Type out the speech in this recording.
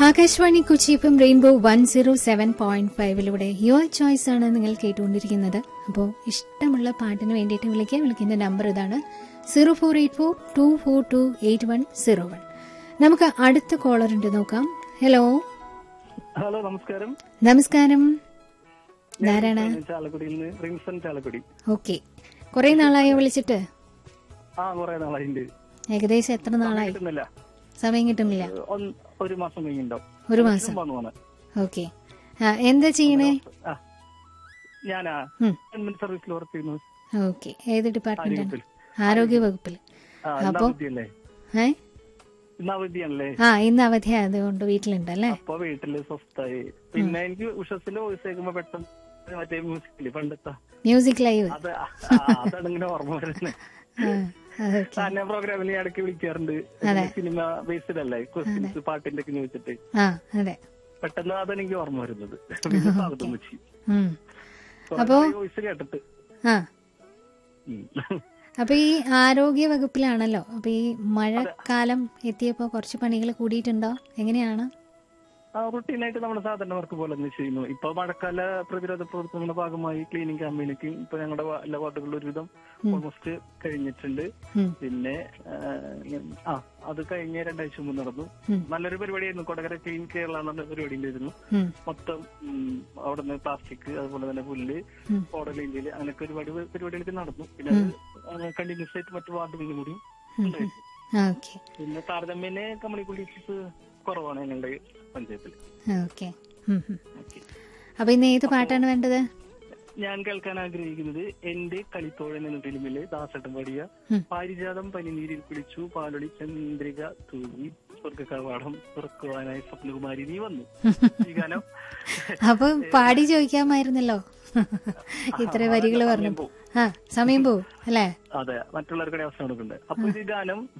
ആകാശവാണി കൊച്ചി എഫും rainbow one zero seven point ഫൈവിലൂടെ your choice ആണ് നിങ്ങൾ കേട്ടുകൊണ്ടിരിക്കുന്നത് അപ്പോൾ ഇഷ്ടമുള്ള പാട്ടിന് വേണ്ടിയിട്ട് വിളിക്കാൻ വിളിക്കുന്ന നമ്പർ ഇതാണ് zero four eight four two four two eight one zero one നമുക്ക് അടുത്ത കോളർ ഉണ്ട് നോക്കാം ഹലോ ഹലോ നമസ്കാരം നമസ്കാരം ധാരാണ് ഞാൻ ചാലക്കുടിയിൽ നിന്ന് റിംസൺ ചാലക്കുടി ഓക്കെ കുറെ നാളായോ വിളിച്ചിട്ട് ആ കുറെ നാളായിണ്ട് ഏകദേശം എത്ര നാളായി കിട്ടുന്നില്ല സമയം കിട്ടുന്നില്ല ഒന്ന്- ഒരു മാസം കഴിഞ്ഞിട്ടുണ്ടോ ഒരു മാസം വന്നു പോന്നെ ഓക്കെ എന്താ ചെയ്യണേ ആ ഞാനാ ഉം. ഗവൺമെന്റ് സർവീസിൽ വർക്ക് ചെയ്യുന്നു ഓക്കെ ഏത് ഡിപ്പാർട്ട്മെന്റാണ് ആരോഗ്യത്തിൽ. ആരോഗ്യ വകുപ്പിൽ ആ ഇന്ന് അപ്പൊ? അവധിയല്ലേ ഏ ഇന്ന് അവധിയാണല്ലേ ആ ഇന്ന് അവധി ആയതുകൊണ്ട് വീട്ടിലുണ്ട് അല്ലേ അപ്പൊ വീട്ടില് സ്വസ്ഥായി പിന്നെ എനിക്ക് ഉഷസിന്റെ വോയിസ് കേൾക്കുമ്പോ പെട്ടെന്ന് മറ്റേ മ്യൂസിക്കില് പണ്ടത്തെ മ്യൂസിക് ലൈവ് അത് ആ, അതാണ് ഇങ്ങനെ ഓർമ്മ വരുന്നത് ഓക്കെ തന്നെ പ്രോഗ്രാമിന് ഇടയ്ക്ക് വിളിക്കാറുണ്ട് സിനിമ ബേസ്ഡ് അല്ലേ ക്വസ്റ്റ്യൻസ് പാട്ടിന്റെ ഒക്കെ ചോദിച്ചിട്ട് ആ അതെ പെട്ടെന്ന് അതെനിക്ക് ഓർമ്മ വരുന്നത് പിന്നെ സ്വാഗതം വെച്ച് ഉം. വോയിസ് കേട്ടിട്ട് ആ ഉം. അപ്പൊ ഈ ആരോഗ്യ വകുപ്പിലാണല്ലോ അപ്പൊ ഈ മഴക്കാലം എത്തിയപ്പോ കുറച്ച് പണികൾ കൂടിയിട്ടുണ്ടോ എങ്ങനെയാണ് ആ റുട്ടീനായിട്ട് നമ്മുടെ സാധാരണ വർക്ക് പോലെ തന്നെ ചെയ്യുന്നു ഇപ്പൊ മഴക്കാല പ്രതിരോധ പ്രവർത്തനങ്ങളുടെ ഭാഗമായി ക്ലീനിങ് ക്യാമ്പയിനൊക്കെ ഇപ്പൊ ഞങ്ങളുടെ വാ- എല്ലാ വാർഡുകളിലും ഒരുവിധം ഓൾമോസ്റ്റ് കഴിഞ്ഞിട്ടുണ്ട് ഉം. പിന്നെ ആ, ആ അത് കഴിഞ്ഞ രണ്ടാഴ്ച മുമ്പ് നടന്നു ഉം. നല്ലൊരു പരിപാടിയായിരുന്നു കൊടകര ക്ലീൻ കേരള എന്നുള്ള പരിപാടി ഉണ്ടായിരുന്നു ഉം. മൊത്തം ഉം, അവിടുന്ന് പ്ലാസ്റ്റിക് അതുപോലെ തന്നെ പുല്ല് ഉം. ഓടൽ ഇന്ത്യയിൽ അങ്ങനെയൊക്കെ ഒരുപാട് പരിപാടികളൊക്കെ നടന്നു പിന്നെ അത് കണ്ടിന്യൂസ് ആയിട്ട് മറ്റു വാർഡുകളിലും കൂടി ഉണ്ടായിരുന്നു ഓക്കെ പിന്നെ താരതമ്യേന കമ്മ്യൂണിറ്റി കുറവാണ് ഞങ്ങളുടെ പഞ്ചായത്തിൽ ഓക്കെ അപ്പൊ ഇന്ന് ഏത് പാട്ടാണ് വേണ്ടത് ഞാൻ കേൾക്കാൻ ആഗ്രഹിക്കുന്നത് എന്റെ കളിത്തോഴൻ എന്ന ഫിലിമിലെ ദാസട്ടം പാടിയ ഉം. പാരിജാതം പനിനീരിൽ കുളിച്ചു പാലൊളി ചന്ദ്രിക തൂവി സ്വർഗ കവാടം തുറക്കുവാനായി സ്വപ്നകുമാരി നീ വന്നു ഈ ഗാനം അപ്പൊ പാടി ചോദിക്കാമായിരുന്നല്ലോ ഇത്ര വരികൾ പറഞ്ഞു പോവും. ആ സമയം പോവും അല്ലേ അതെ മറ്റുള്ളവരുടെ അവസരം കൊടുക്കുന്നുണ്ട് അപ്പൊ ഇത് ഗാനം